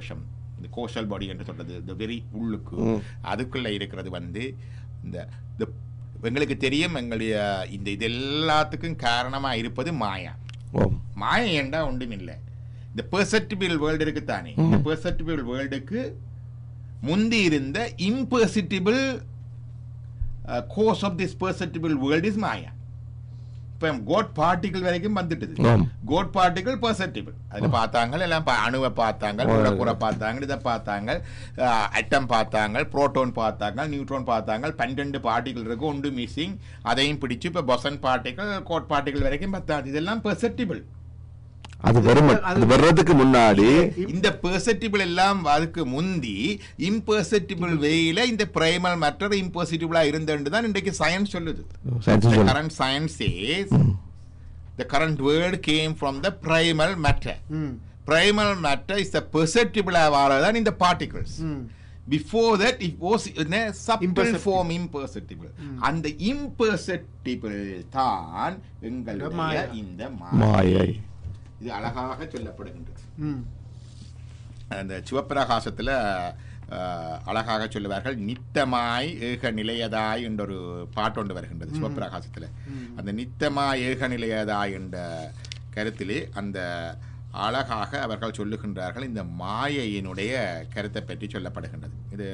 கோஷம் இந்த கோஷல் பாடி என்று சொல்றது இந்த வெரி உள்ளுக்கு அதுக்குள்ள இருக்கிறது வந்து இந்த இந்த எங்களுக்கு தெரியும் எங்களுடைய இந்த இது எல்லாத்துக்கும் காரணமா இருப்பது மாயா ஓம் மாயை என்றா ஒன்றும் இல்லை இந்த பெர்செப்டிபிள் வேர்ல்டு இருக்குத்தானே இந்த பெர்செப்டிபிள் வேர்ல்டுக்கு முந்தி இருந்த imperceptible cause of this perceptible world is Maya இப்போ கோட் பார்ட்டிகள் வரைக்கும் வந்துட்டுது ஆம். கோட் பார்ட்டிகள் பெர்செப்டிபிள் அதில் பார்த்தாங்க எல்லாம் பா- அணுவை பார்த்தாங்க மூலக்கூறை பார்த்தாங்க இதை பார்த்தாங்க அட்டம் பார்த்தாங்க புரோட்டான் பார்த்தாங்க நியூட்ரான் பார்த்தாங்க பன்னெண்டு பார்ட்டிகள் இருக்கு ஒன்று மிஸ்ஸிங் அதையும் பிடிச்சு இப்போ பொசன் பார்ட்டிகள் கோட் பார்ட்டிகள் வரைக்கும் பார்த்தாங்க இதெல்லாம் பெர்செப்டிபிள் அது வரும் அது வர்றதுக்கு முன்னாடி இந்த பெர்செப்டிபிள் எல்லாம் அதுக்கு முந்தி இம்பர்செப்டிபிள் வேயில இந்த பிரைமல் மேட்டர் இம்பர்செப்டிபிளா இருந்தது தான் இன்றைக்கு சயின்ஸ் சொல்லுது சயின்ஸ் The சொல்லும் current science says the current word came from the primal matter. ம் Primal matter is the perceptible than in the particles. ம் Before that, it was in a subtle Imperceptible. form imperceptible. அந்த imperceptible தான் எங்களுடைய மாயா. இந்த மாயை. மாயை இது அழகாக சொல்லப்படுகின்றது ம் அந்த சிவப்பிரகாசத்தில் அழகாக சொல்லுவார்கள் நித்தமாய் ஏக நிலையதாய் என்ற ஒரு பாட்டு ஒன்று வருகின்றது சிவப்பிரகாசத்தில் அந்த நித்தமாய் ஏக நிலையதாய் என்ற கருத்திலே அந்த அழகாக அவர்கள் சொல்லுகின்றார்கள் இந்த மாயையினுடைய கருத்தை பற்றி சொல்லப்படுகின்றது இது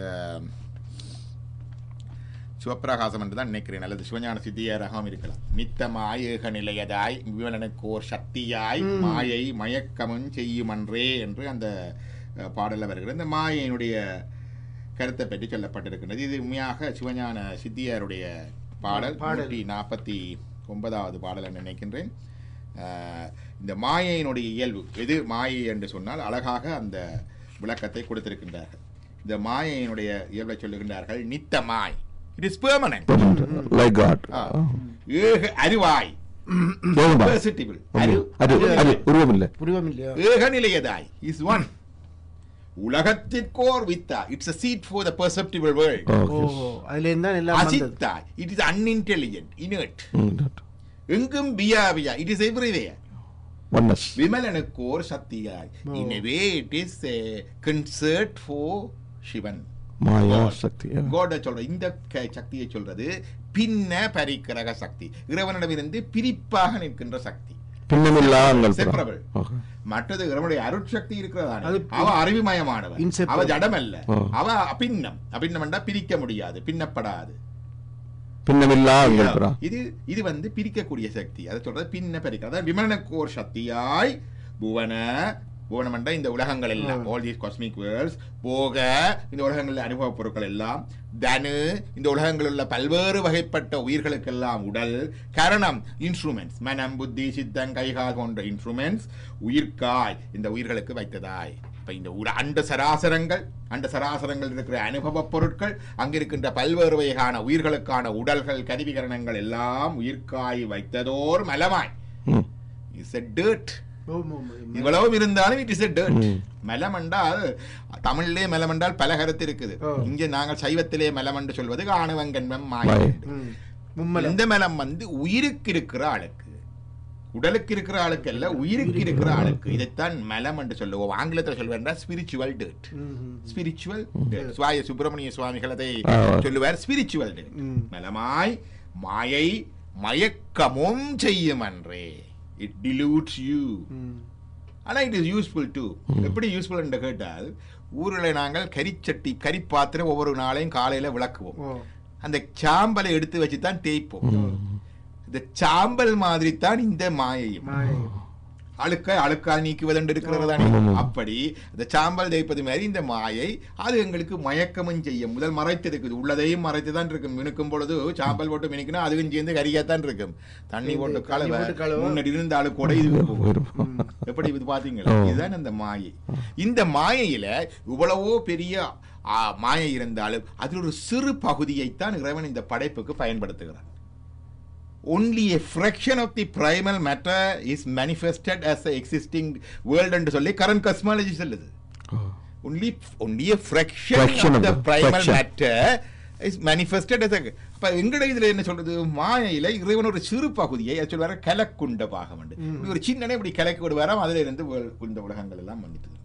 சிவப்பிரகாசம் என்று தான் நினைக்கிறேன் அல்லது சிவஞான சித்தியராகவும் இருக்கலாம் நித்தமாய் ஏக நிலையதாய் விமலனுக்கோர் சக்தியாய் மாயை மயக்கமும் செய்யுமன்றே என்று அந்த அஹ், பாடல்ல வருகிறது இந்த மாயையினுடைய கருத்தை பற்றி சொல்லப்பட்டிருக்கின்றது இது உண்மையாக சிவஞான சித்தியாருடைய பாடல் பாடல். நூற்றி நாற்பத்தி ஒன்பதாவது பாடல் என்று நினைக்கின்றேன் அஹ், இந்த மாயையினுடைய இயல்பு எது மாயை என்று சொன்னால் அழகாக அந்த விளக்கத்தை கொடுத்திருக்கின்றார்கள் இந்த மாயையினுடைய இயல்பை சொல்லுகின்றார்கள் நித்தமாய் it is permanent like God ஏக அறிவாய் Perceptible. அது அறிவு- அது உருவம் இல்லை புரிவம் இல்லையா ஏகநிலையதாய் இஸ் ஒன் உலகத்திற்கோர் வித்தா it's a seed for the perceptible world ஓ அதுல இருந்தா எல்லாம் வந்தது அசித்தாய் இட் இஸ் unintelligent inert ம் எங்கும் பியாவியா இட் இஸ் எவ்ரிவேர் ஒன்னஸ் விமலனுக்கோர் சக்தியாய் ஓ. எனவே it is consort for Sivan Maya God. Shakti கோட சொல்ற இந்த க- சக்தியை சொல்றது பின்ன பரிக்கிரக சக்தி இறைவனிடமிருந்து பிரிப்பாக நிற்கின்ற சக்தி பின்னமில்லா அங்கள் Separable. மற்றது இறைவனுடைய அருட்சக்தி இருக்கிறதானே அது அவ அறிவுமயமானவன் Inseparable. அவ ஜடம் அல்ல ஓ. அவ அபின்னம் அபின்னம் என்றா பிரிக்க முடியாது பின்னப்படாது பின்னமில்லா அங்கள் புறா இது இது வந்து பிரிக்கக்கூடிய சக்தி அதை சொல்றது பின்ன பரிக்க அதாவது விமலனக்கோர் சக்தியாய் புவன புவனம் என்ற இந்த உலகங்கள் எல்லாம் ஆல் தீஸ் காஸ்மிக் வேர்ல்ட்ஸ் போக இந்த உலகங்களில் அனுபவ பொருட்கள் எல்லாம் தனு இந்த உலகங்களில் உள்ள பல்வேறு வகைப்பட்ட உயிர்களுக்கெல்லாம் உடல் கரணம் இன்ஸ்ட்ருமெண்ட்ஸ் மனம் புத்தி சித்தம் கைகால் போன்ற இன்ஸ்ட்ருமெண்ட்ஸ் உயிர்காய் இந்த உயிர்களுக்கு வைத்ததாய் இப்ப இந்த உல அண்ட சராசரங்கள் அண்ட சராசரங்கள் இருக்கிற அனுபவ பொருட்கள் அங்க இருக்கின்ற பல்வேறு வகையான உயிர்களுக்கான உடல்கள் கருவிகரணங்கள் எல்லாம் உயிர்காய் வைத்ததோர் மலமாய் ம். இஸ் எ டேர்ட் ஓம் ஓம் ஓம். இவ்வளவும் இருந்தாலும் இட் இஸ் எ டேர்ட் ம். மலம் என்றால் தமிழிலே மலம் என்றால் பல கருத்து இருக்குது ஓ. இங்கே நாங்கள் சைவத்திலே மலம் என்று சொல்வது ஆணவங்கன்மம் மாயை மாயை. ம். மும்மலம் இந்த மலம் வந்து உயிருக்கு இருக்கிற ஆளுக்கு உடலுக்கு இருக்கிற ஆளுக்கு அல்ல உயிருக்கு இருக்கிற ஆளுக்கு இதைத்தான் மலம் என்று சொல்லுவோம் ஆங்கிலத்தில் சொல்வேன் ஸ்பிரிச்சுவல் டேட் ம், ம். ஸ்பிரிச்சுவல் சுவாய சுப்பிரமணிய சுவாமிகள் அதை ஆ. சொல்லுவார் ஸ்பிரிச்சுவல் டேட் ம். மலமாய் மாயை மயக்கமும் செய்யும் அன்றே இட் டிலூட்ஸ் யூ ம். ஆனா இட் இஸ் யூஸ்ஃபுல் டு எப்படி யூஸ்ஃபுல் என்று கேட்டால் ஊரில் நாங்கள் கரிச்சட்டி கறி பாத்திரம் ஒவ்வொரு நாளையும் காலையில விளக்குவோம் ஓ அந்த சாம்பலை எடுத்து வச்சு தான் தேய்ப்போம் இந்த சாம்பல் மாதிரி தான் இந்த மாயையும் மாயை அழுக்க அழுக்கால் நீக்குவதென்று இருக்கிறது தானே அப்படி அந்த சாம்பல் தேய்ப்பது மாதிரி இந்த மாயை அது எங்களுக்கு மயக்கமும் செய்யும் முதல் மறைத்து இருக்குது உள்ளதையும் மறைத்து தான் இருக்கும் மினுக்கும் பொழுது சாம்பல் போட்டு மினுக்கினா அதுவும் சேர்ந்து கரியாத்தான் இருக்கும் தண்ணி போட்டு தண்ணி போட்டு கலவை கழுவ. முன்னாடி இருந்த ஆளு கூட இது போகும். எப்படி இது பாத்தீங்களா இதுதான் அந்த மாயை இந்த மாயையில இவ்வளவோ பெரிய ஆ, மாயை இருந்தாலும் அதில் ஒரு சிறு பகுதியைத்தான் இறைவன் இந்த படைப்புக்கு பயன்படுத்துகிறான் only a fraction of the primal matter is manifested as a existing world என்று சொல்லி current cosmology சொல்லுது only only a fraction, Fraction of of the the- primal fraction. matter is manifested as a அப்ப எங்கட இதுல என்ன சொல்றது மாயையில இறைவன் ஒரு சிறு பகுதியை அது சொல்லுவாரு கலக்குண்ட பாகம் உண்டு இப்படி ஒரு சின்னனே இப்படி கலக்கி விடுவாராம் அதுல இருந்து வேல்- இந்த உலகங்கள் எல்லாம் வந்துட்டு